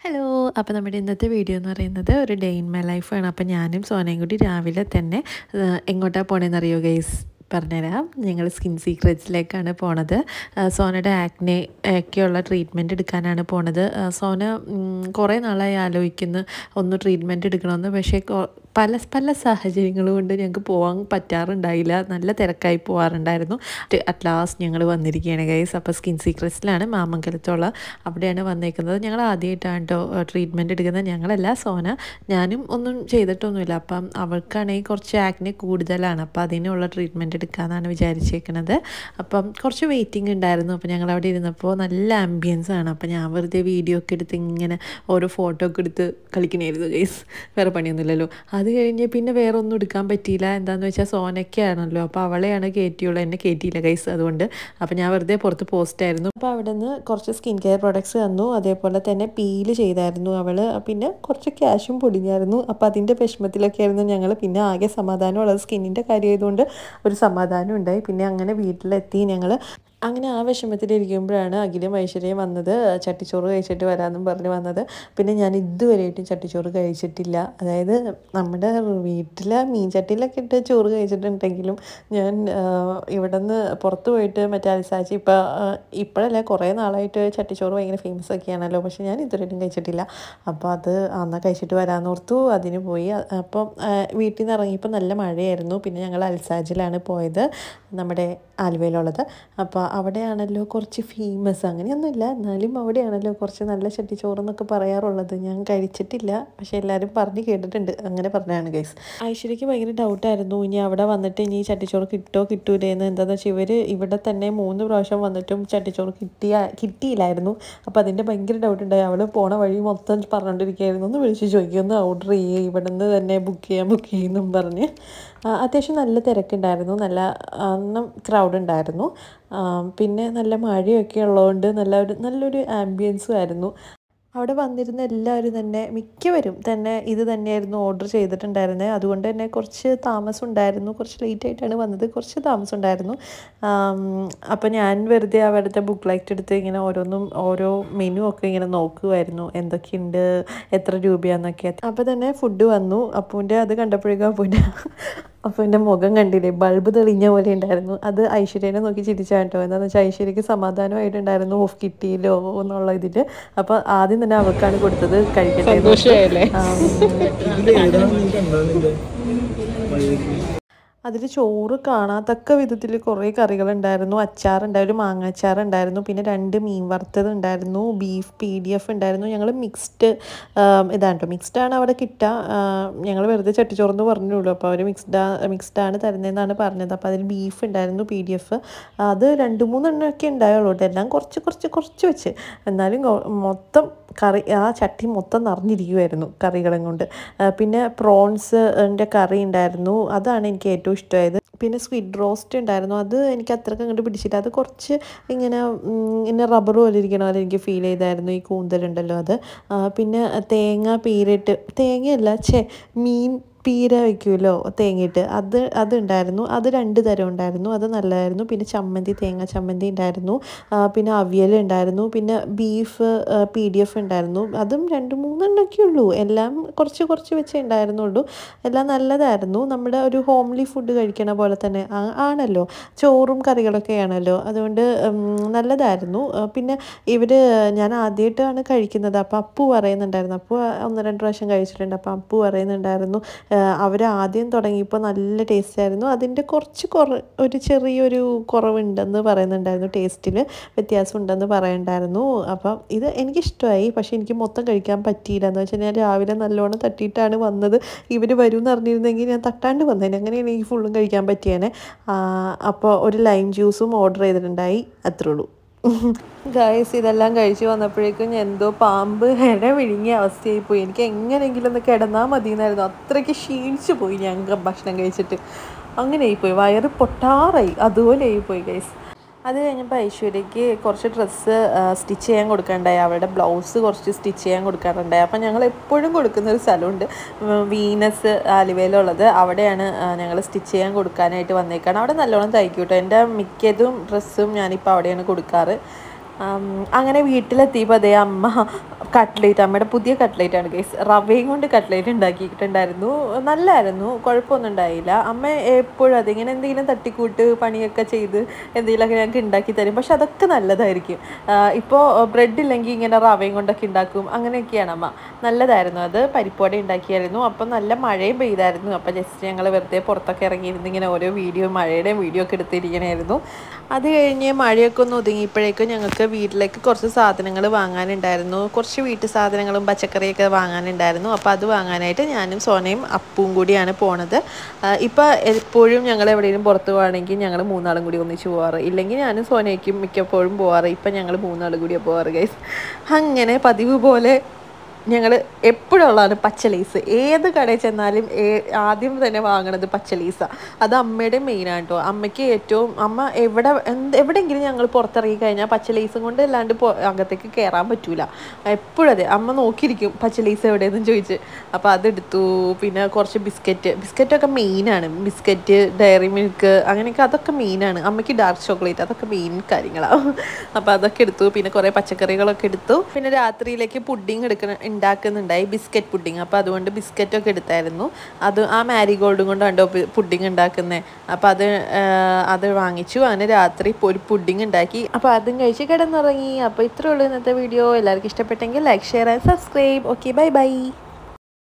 hello അപ്പോൾ നമ്മുടെ ഇന്നത്തെ വീഡിയോ എന്ന് പറയുന്നത് ഒരു ഡേ ഇൻ മൈ ലൈഫാണ് അപ്പോൾ ഞാനും സോനയും കൂടി രാവിലെ തന്നെ എങ്ങോട്ടാണ് പോണേന്ന് അറിയോ ഗൈസ് പറഞ്ഞുതരാം ഞങ്ങൾ സ്കിൻ സീക്രറ്റ്സിലേക്കാണ് പോണത് സോനയുടെ ആക്നെ ഒക്കെയുള്ള ട്രീറ്റ്മെൻറ്റ് എടുക്കാനാണ് പോണത് സോന കുറേ നാളായി ആലോചിക്കുന്നു ഒന്ന് ട്രീറ്റ്മെൻറ്റ് എടുക്കണമെന്ന് പക്ഷേ പല പല സാഹചര്യങ്ങൾ കൊണ്ട് ഞങ്ങൾക്ക് പോകാൻ പറ്റാറുണ്ടായില്ല നല്ല തിരക്കായി പോകാറുണ്ടായിരുന്നു അറ്റ് ലാസ്റ്റ് ഞങ്ങൾ വന്നിരിക്കുകയാണ് ഗൈസ് അപ്പോൾ സ്കിൻ സീക്രറ്റ്സിലാണ് മാമംഗലത്തുള്ള അവിടെയാണ് വന്നേക്കുന്നത് ഞങ്ങൾ ആദ്യമായിട്ടാണ് കേട്ടോ ട്രീറ്റ്മെൻറ്റ് എടുക്കുന്നത് ഞങ്ങളല്ല സോന ഞാനും ഒന്നും ചെയ്തിട്ടൊന്നുമില്ല അപ്പം അവൾക്കാണെങ്കിൽ കുറച്ച് ആക്നെ കൂടുതലാണ് അപ്പോൾ അതിനുള്ള ട്രീറ്റ്മെൻറ്റ് എടുക്കാമെന്നാണ് വിചാരിച്ചേക്കുന്നത് അപ്പം കുറച്ച് വെയിറ്റിംഗ് ഉണ്ടായിരുന്നു അപ്പോൾ ഞങ്ങൾ അവിടെ ഇരുന്നപ്പോൾ നല്ല ആംബിയൻസ് ആണ് അപ്പോൾ ഞാൻ വെറുതെ വീഡിയോ ഒക്കെ എടുത്ത് ഇങ്ങനെ ഓരോ ഫോട്ടോ ഒക്കെ എടുത്ത് കളിക്കണമായിരുന്നു ഗൈസ് വേറെ പണിയൊന്നുമില്ലല്ലോ അത് കഴിഞ്ഞ് പിന്നെ വേറെ ഒന്നും എടുക്കാൻ പറ്റിയില്ല എന്താണെന്ന് വെച്ചാൽ സോനയ്ക്കാണല്ലോ അപ്പോൾ അവളെയാണ് കയറ്റിയുള്ളൂ എന്നെ കയറ്റിയില്ല ഗൈസ് അതുകൊണ്ട് അപ്പോൾ ഞാൻ വെറുതെ പുറത്ത് പോസ്റ്റ് ആയിരുന്നു അപ്പോൾ അവിടെ നിന്ന് കുറച്ച് സ്കിൻ കെയർ പ്രോഡക്ട്സ് തന്നു അതേപോലെ തന്നെ പീല് ചെയ്തായിരുന്നു അവൾ പിന്നെ കുറച്ച് ക്യാഷും പൊടിഞ്ഞായിരുന്നു അപ്പോൾ അതിൻ്റെ വിഷമത്തിലൊക്കെ ആയിരുന്നു ഞങ്ങൾ പിന്നെ ആകെ സമാധാനമുള്ളത് സ്കിന്നിൻ്റെ കാര്യമായതുകൊണ്ട് ഒരു സമാധാനം ഉണ്ടായി പിന്നെ അങ്ങനെ വീട്ടിലെത്തി ഞങ്ങൾ അങ്ങനെ ആ വിഷമത്തിലിരിക്കുമ്പോഴാണ് അഖിലും ഐശ്വര്യയും വന്നത് ചട്ടിച്ചോറ് കഴിച്ചിട്ട് വരാമെന്നും പറഞ്ഞ് വന്നത് പിന്നെ ഞാൻ ഇതുവരെയായിട്ടും ചട്ടിച്ചോറ് കഴിച്ചിട്ടില്ല അതായത് നമ്മുടെ വീട്ടിലെ മീൻ ചട്ടിയിലൊക്കെ ഇട്ട് ചോറ് കഴിച്ചിട്ടുണ്ടെങ്കിലും ഞാൻ ഇവിടെ നിന്ന് പുറത്ത് പോയിട്ട് മറ്റേ അൽസാച്ചി ഇപ്പം ഇപ്പോഴല്ല കുറേ നാളായിട്ട് ചട്ടിച്ചോറ് ഭയങ്കര ഫേമസ് ഒക്കെയാണല്ലോ പക്ഷെ ഞാൻ ഇതുവരെയായിട്ടും കഴിച്ചിട്ടില്ല അപ്പോൾ അത് അന്ന് കഴിച്ചിട്ട് വരാമെന്നോർത്തു അതിന് പോയി അപ്പം വീട്ടിൽ നിന്ന് ഇറങ്ങിയപ്പോൾ നല്ല മഴയായിരുന്നു പിന്നെ ഞങ്ങൾ അൽസാജിലാണ് പോയത് നമ്മുടെ ആലുവയിലുള്ളത് അപ്പോൾ അവിടെയാണല്ലോ കുറച്ച് ഫേമസ് അങ്ങനെയൊന്നുമില്ല എന്നാലും അവിടെയാണല്ലോ കുറച്ച് നല്ല ചട്ടിച്ചോറ് എന്നൊക്കെ പറയാറുള്ളത് ഞാൻ കഴിച്ചിട്ടില്ല പക്ഷേ എല്ലാവരും പറഞ്ഞ് കേട്ടിട്ടുണ്ട് അങ്ങനെ പറഞ്ഞാണ് ഗൈസ് ഐശ്വര്യയ്ക്ക് ഭയങ്കര ഡൗട്ടായിരുന്നു ഇനി അവിടെ വന്നിട്ട് ഇനി ചട്ടിച്ചോറ് കിട്ടോ കിട്ടൂലേ എന്ന് എന്താണെന്ന് വെച്ചാൽ ഇവർ ഇവിടെ തന്നെ മൂന്ന് പ്രാവശ്യം വന്നിട്ടും ചട്ടിച്ചോറ് കിട്ടിയ കിട്ടിയില്ലായിരുന്നു അപ്പോൾ അതിൻ്റെ ഭയങ്കര ഡൗട്ട് ഉണ്ടായി അവൾ പോണ വഴി മൊത്തം പറഞ്ഞുകൊണ്ടിരിക്കുകയായിരുന്നു ഒന്ന് വിളിച്ച് ചോദിക്കും ഒന്ന് ഓർഡർ ചെയ്യുക ഇവിടെ നിന്ന് തന്നെ ബുക്ക് ചെയ്യാൻ ബുക്ക് ചെയ്യുമെന്നും പറഞ്ഞ് അത്യാവശ്യം നല്ല തിരക്കുണ്ടായിരുന്നു നല്ല എണ്ണം ക്രൗഡ് ഉണ്ടായിരുന്നു പിന്നെ നല്ല മഴയൊക്കെ ഉള്ളതുകൊണ്ട് നല്ല ഒരു നല്ലൊരു ആംബിയൻസും ആയിരുന്നു അവിടെ വന്നിരുന്ന എല്ലാവരും തന്നെ മിക്കവരും തന്നെ ഇത് തന്നെയായിരുന്നു ഓർഡർ ചെയ്തിട്ടുണ്ടായിരുന്നത് അതുകൊണ്ട് തന്നെ കുറച്ച് താമസം ഉണ്ടായിരുന്നു കുറച്ച് ലേറ്റ് ആയിട്ടാണ് വന്നത് കുറച്ച് താമസം ഉണ്ടായിരുന്നു അപ്പോൾ ഞാൻ വെറുതെ അവിടുത്തെ ബുക്ക് ലൈറ്റ് എടുത്ത് ഇങ്ങനെ ഓരോന്നും ഓരോ മെനു ഒക്കെ ഇങ്ങനെ നോക്കുമായിരുന്നു എന്തൊക്കെയുണ്ട് എത്ര രൂപയാന്നൊക്കെ അപ്പോൾ തന്നെ ഫുഡ് വന്നു അപ്പൂൻ്റെ അത് കണ്ടപ്പോഴേക്കും അപ്പൂൻ്റെ അപ്പോൾ എൻ്റെ മുഖം കണ്ടില്ലേ ബൾബ് തെളിഞ്ഞ പോലെ ഉണ്ടായിരുന്നു അത് ഐശ്വര്യനെ നോക്കി ചിരിച്ചാൽ കേട്ടോ എന്താണെന്ന് വെച്ചാൽ ഐശ്വര്യക്ക് സമാധാനമായിട്ടുണ്ടായിരുന്നു ഓഫ് കിട്ടിയില്ലോ എന്നുള്ള ഇതിൽ അപ്പോൾ ആദ്യം തന്നെ അവൾക്കാണ് കൊടുത്തത് കഴിക്കട്ടെ അതിൽ ചോറ് കാണാത്തക്ക വിധത്തിൽ കുറേ കറികളുണ്ടായിരുന്നു അച്ചാറുണ്ടായിരുന്നു മാങ്ങ അച്ചാറുണ്ടായിരുന്നു പിന്നെ രണ്ട് മീൻ വറുത്തത് ഉണ്ടായിരുന്നു ബീഫ് പി ഡി എഫ് ഉണ്ടായിരുന്നു ഞങ്ങൾ മിക്സ്ഡ് ഇതാണ് കേട്ടോ മിക്സ്ഡാണ് അവിടെ കിട്ടുക ഞങ്ങൾ വെറുതെ ചട്ടിച്ചോറെന്ന് പറഞ്ഞുള്ളൂ അപ്പോൾ അവർ മിക്സ്ഡ് മിക്സ്ഡാണ് തരുന്നതെന്നാണ് പറഞ്ഞത് അപ്പോൾ അതിൽ ബീഫ് ഉണ്ടായിരുന്നു പി ഡി എഫ് അത് രണ്ട് മൂന്നെണ്ണമൊക്കെ ഉണ്ടായുള്ളൂ കേട്ടോ എല്ലാം കുറച്ച് കുറച്ച് കുറച്ച് വെച്ച് എന്നാലും മൊത്തം കറി ആ ചട്ടി മൊത്തം നിറഞ്ഞിരിക്കുമായിരുന്നു കറികളും കൊണ്ട് പിന്നെ പ്രോൺസിൻ്റെ കറി ഉണ്ടായിരുന്നു അതാണ് എനിക്ക് ഏറ്റവും ഇഷ്ടമായത് പിന്നെ സ്ക്വിഡ് റോസ്റ്റ് ഉണ്ടായിരുന്നു അത് എനിക്ക് അത്രയ്ക്ക് അങ്ങോട്ട് പിടിച്ചില്ല അത് കുറച്ച് ഇങ്ങനെ ഇങ്ങനെ റബ്ബർ പോലെ ഇരിക്കണ പോലെ എനിക്ക് ഫീൽ ചെയ്തായിരുന്നു ഈ കൂന്തലുണ്ടല്ലോ അത് പിന്നെ തേങ്ങ പീരിട്ട് തേങ്ങയല്ല ഛേ മീൻ പീര വയ്ക്കുമല്ലോ തേങ്ങയിട്ട് അത് അതുണ്ടായിരുന്നു അത് രണ്ട് തരം ഉണ്ടായിരുന്നു അത് നല്ലതായിരുന്നു പിന്നെ ചമ്മന്തി തേങ്ങ ചമ്മന്തി ഉണ്ടായിരുന്നു പിന്നെ അവിയൽ ഉണ്ടായിരുന്നു പിന്നെ ബീഫ് പി ഡി എഫ് ഉണ്ടായിരുന്നു അതും രണ്ട് മൂന്നെണ്ണമൊക്കെ ഉള്ളൂ എല്ലാം കുറച്ച് കുറച്ച് വെച്ചേ ഉണ്ടായിരുന്നുള്ളൂ എല്ലാം നല്ലതായിരുന്നു നമ്മുടെ ഒരു ഹോംലി ഫുഡ് കഴിക്കണ പോലെ തന്നെ ആണല്ലോ ചോറും കറികളൊക്കെ ആണല്ലോ അതുകൊണ്ട് നല്ലതായിരുന്നു പിന്നെ ഇവർ ഞാൻ ആദ്യമായിട്ടാണ് കഴിക്കുന്നത് അപ്പോൾ അപ്പു പറയുന്നുണ്ടായിരുന്നു അപ്പു ഒന്ന് രണ്ട് പ്രാവശ്യം കഴിച്ചിട്ടുണ്ട് അപ്പോൾ അപ്പു പറയുന്നുണ്ടായിരുന്നു അവർ ആദ്യം തുടങ്ങിയപ്പോൾ നല്ല ടേസ്റ്റ് ആയിരുന്നു അതിൻ്റെ കുറച്ച് കുറ ഒരു ചെറിയൊരു കുറവുണ്ടെന്ന് പറയുന്നുണ്ടായിരുന്നു ടേസ്റ്റിൽ വ്യത്യാസം ഉണ്ടെന്ന് പറയുന്നുണ്ടായിരുന്നു അപ്പം ഇത് എനിക്കിഷ്ടമായി പക്ഷേ എനിക്ക് മൊത്തം കഴിക്കാൻ പറ്റിയില്ല എന്ന് വെച്ചാൽ ഞാൻ രാവിലെ നല്ലോണം തട്ടിയിട്ടാണ് വന്നത് ഇവർ വരും എന്ന് അറിഞ്ഞിരുന്നെങ്കിൽ ഞാൻ തട്ടാണ്ട് വന്നേനെ അങ്ങനെയാണ് എനിക്ക് ഫുള്ളും കഴിക്കാൻ പറ്റിയേനെ അപ്പോൾ ഒരു ലൈം ജ്യൂസും ഓർഡർ ചെയ്തിട്ടുണ്ടായി അത്രേ ഉള്ളൂ ഗായസ് ഇതെല്ലാം കഴിച്ച് വന്നപ്പോഴേക്കും എന്തോ പാമ്പ് ഇട വിഴുങ്ങിയ അവസ്ഥയായി പോയി എനിക്ക് എങ്ങനെയെങ്കിലും ഒന്ന് കിടന്നാൽ മതി എന്നായിരുന്നു അത്രയ്ക്ക് ക്ഷീണിച്ചു പോയി ഞങ്ങൾക്ക് ഭക്ഷണം കഴിച്ചിട്ട് അങ്ങനെ ആയിപ്പോയി വയറ് പൊട്ടാറായി അതുപോലെ ആയിപ്പോയി ഗൈസ് അത് കഴിഞ്ഞപ്പോൾ ഐശ്വര്യയ്ക്ക് കുറച്ച് ഡ്രസ്സ് സ്റ്റിച്ച് ചെയ്യാൻ കൊടുക്കാനുണ്ടായി അവളുടെ ബ്ലൗസ് കുറച്ച് സ്റ്റിച്ച് ചെയ്യാൻ കൊടുക്കാറുണ്ടായി അപ്പം ഞങ്ങൾ എപ്പോഴും കൊടുക്കുന്ന ഒരു സ്ഥലമുണ്ട് വീനസ് ആലുവയിലുള്ളത് അവിടെയാണ് ഞങ്ങൾ സ്റ്റിച്ച് ചെയ്യാൻ കൊടുക്കാനായിട്ട് വന്നേക്കാണ് അവിടെ നല്ലോണം തയ്ക്കും കേട്ടോ എൻ്റെ മിക്കതും ഡ്രസ്സും ഞാനിപ്പോൾ അവിടെയാണ് കൊടുക്കാറ് അങ്ങനെ വീട്ടിലെത്തിയപ്പോൾ അതേ അമ്മ കട്ട്ലേറ്റ് അമ്മയുടെ പുതിയ കട്ട്ലേറ്റ് ആണ് ഗൈസ് റവയും കൊണ്ട് കട്ട്ലേറ്റ് ഉണ്ടാക്കിയിട്ടുണ്ടായിരുന്നു നല്ലായിരുന്നു കുഴപ്പമൊന്നും ഉണ്ടായില്ല അമ്മ എപ്പോഴും അതിങ്ങനെ എന്തെങ്കിലും തട്ടിക്കൂട്ട് പണിയൊക്കെ ചെയ്ത് എന്തെങ്കിലുമൊക്കെ ഞങ്ങൾക്ക് ഉണ്ടാക്കി തരും പക്ഷെ അതൊക്കെ നല്ലതായിരിക്കും ഇപ്പോൾ ബ്രെഡ് ഇല്ലെങ്കിൽ ഇങ്ങനെ റവയും കൊണ്ടൊക്കെ ഉണ്ടാക്കും അങ്ങനെയൊക്കെയാണ് അമ്മ നല്ലതായിരുന്നു അത് പരിപ്പോടെ ഉണ്ടാക്കിയായിരുന്നു അപ്പം നല്ല മഴയും പെയ്തായിരുന്നു അപ്പോൾ ജസ്റ്റ് ഞങ്ങൾ വെറുതെ പുറത്തൊക്കെ ഇറങ്ങിയിരുന്ന് ഇങ്ങനെ ഓരോ വീഡിയോ മഴയുടെയും വീഡിയോ ഒക്കെ എടുത്തിരിക്കണമായിരുന്നു അത് കഴിഞ്ഞ് മഴയൊക്കെ ഒന്ന് ഒതുങ്ങിയപ്പോഴേക്കും ഞങ്ങൾക്ക് വീട്ടിലേക്ക് കുറച്ച് സാധനങ്ങൾ വാങ്ങാനുണ്ടായിരുന്നു കുറച്ച് വീട്ടു സാധനങ്ങളും പച്ചക്കറിയൊക്കെ വാങ്ങാനുണ്ടായിരുന്നു അപ്പോൾ അത് വാങ്ങാനായിട്ട് ഞാനും സോനയും അപ്പും കൂടിയാണ് പോണത് ഇപ്പോൾ എപ്പോഴും ഞങ്ങൾ എവിടെയെങ്കിലും പുറത്ത് പോവുകയാണെങ്കിൽ ഞങ്ങൾ മൂന്നാളും കൂടി ഒന്നിച്ച് പോവാറ് ഇല്ലെങ്കിൽ ഞാനും സോനയ്ക്കും മിക്കപ്പോഴും പോവാറ് ഇപ്പം ഞങ്ങൾ മൂന്നാളും കൂടിയാണ് പോവാറ് ഗൈസ് അങ്ങനെ പതിവ് പോലെ ഞങ്ങൾ എപ്പോഴുള്ളതാണ് പച്ചലീസ് ഏത് കടയിൽ ചെന്നാലും ആദ്യം തന്നെ വാങ്ങണത് പച്ചലീസാണ് അത് അമ്മയുടെ മെയിനാണ് കേട്ടോ അമ്മയ്ക്ക് ഏറ്റവും അമ്മ എവിടെ എന്ത് എവിടെയെങ്കിലും ഞങ്ങൾ പുറത്തിറങ്ങി കഴിഞ്ഞാൽ പച്ചലീസും കൊണ്ട് അല്ലാണ്ട് അകത്തേക്ക് കയറാൻ പറ്റൂല എപ്പോഴും അതെ അമ്മ നോക്കിയിരിക്കും പച്ചലീസ് എവിടെയെന്ന് ചോദിച്ച് അപ്പോൾ അതെടുത്തു പിന്നെ കുറച്ച് ബിസ്ക്കറ്റ് ബിസ്ക്കറ്റൊക്കെ മെയിനാണ് ബിസ്ക്കറ്റ് ഡയറി മിൽക്ക് അങ്ങനെയൊക്കെ അതൊക്കെ മെയിനാണ് അമ്മയ്ക്ക് ഡാർക്ക് ചോക്ലേറ്റ് അതൊക്കെ മെയിൻ കാര്യങ്ങളാണ് അപ്പോൾ അതൊക്കെ എടുത്തു പിന്നെ കുറേ പച്ചക്കറികളൊക്കെ എടുത്തു പിന്നെ രാത്രിയിലേക്ക് പുഡിങ് എടുക്കണം ഉണ്ടാക്കുന്നുണ്ടായി ബിസ്ക്കറ്റ് പുഡിങ് അപ്പോൾ അതുകൊണ്ട് ബിസ്ക്കറ്റൊക്കെ എടുത്തായിരുന്നു അത് ആ മാരിഗോൾഡും കൊണ്ടാണ്ടോ പുഡിങ് ഉണ്ടാക്കുന്നത് അപ്പോൾ അത് അത് വാങ്ങിച്ചു അങ്ങനെ രാത്രി ഒരു പുഡിങ് ഉണ്ടാക്കി അപ്പോൾ അതും കഴിച്ച് കിടന്നുറങ്ങി അപ്പോൾ ഇത്രയേ ഉള്ളൂ ഇന്നത്തെ വീഡിയോ എല്ലാവർക്കും ഇഷ്ടപ്പെട്ടെങ്കിൽ like share and subscribe okay bye by